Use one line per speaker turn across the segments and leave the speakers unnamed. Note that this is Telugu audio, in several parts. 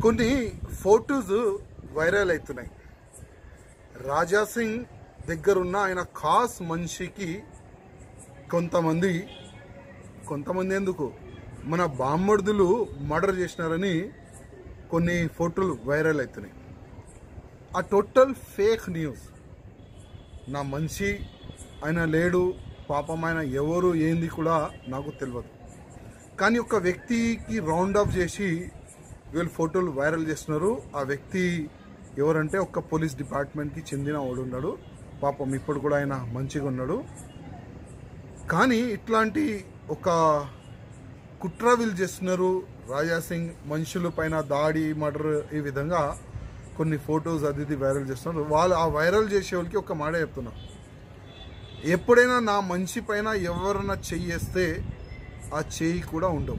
కొన్ని ఫొటోస్ వైరల్ అవుతున్నాయి రాజా సింగ్ దగ్గరున్న ఆయన ఖాస్ మనిషికి కొంతమంది కొంతమంది ఎందుకు మన బామ్మర్దులు మర్డర్ చేసినారని కొన్ని ఫోటోలు వైరల్ అవుతున్నాయి ఆ టోటల్ ఫేక్ న్యూస్ నా మనిషి ఆయన లేడు పాపం ఆయన ఎవరు ఏంది కూడా నాకు తెలియదు కానీ ఒక వ్యక్తికి రౌండ్ అప్ చేసి వీళ్ళు ఫోటోలు వైరల్ చేస్తున్నారు ఆ వ్యక్తి ఎవరంటే ఒక పోలీస్ డిపార్ట్మెంట్కి చెందిన వాడు ఉన్నాడు పాపం ఇప్పుడు కూడా ఆయన మంచిగా ఉన్నాడు కానీ ఇట్లాంటి ఒక కుట్ర వీళ్ళు చేస్తున్నారు రాజా సింగ్ మనుషుల పైన దాడి మర్డర్ ఈ విధంగా కొన్ని ఫొటోస్ అది ఇది వైరల్ చేస్తున్నారు వాళ్ళు ఆ వైరల్ చేసే వాళ్ళకి ఒక మాట చెప్తున్నా ఎప్పుడైనా నా మనిషి పైన ఎవరైనా చెయ్యేస్తే ఆ చెయ్యి కూడా ఉండవు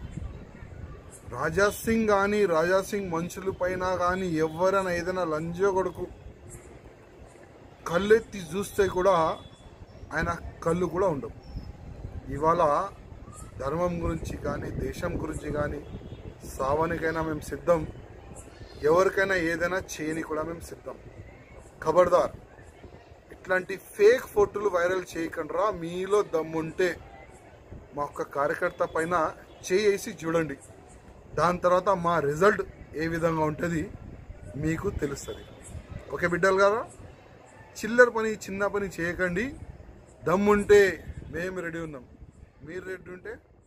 రాజా సింగ్ కానీ రాజా సింగ్ మనుషుల పైన కానీ ఎవరైనా ఏదైనా లంజో కొడుకు కళ్ళెత్తి చూస్తే కూడా ఆయన కళ్ళు కూడా ఉండవు ఇవాళ ధర్మం గురించి కానీ దేశం గురించి కానీ సావానికైనా మేము సిద్ధం ఎవరికైనా ఏదైనా చేయని కూడా మేము సిద్ధం ఖబర్దార్ ఇట్లాంటి ఫేక్ ఫోటోలు వైరల్ చేయకుండా మీలో దమ్ముంటే మా ఒక్క కార్యకర్త పైన చేసి చూడండి దాని తర్వాత మా రిజల్ట్ ఏ విధంగా ఉంటుంది మీకు తెలుస్తుంది ఓకే బిడ్డలు గారా చిల్లర పని చిన్న పని చేయకండి దమ్ముంటే మేము రెడీ ఉన్నాం మీరు రెడీ ఉంటే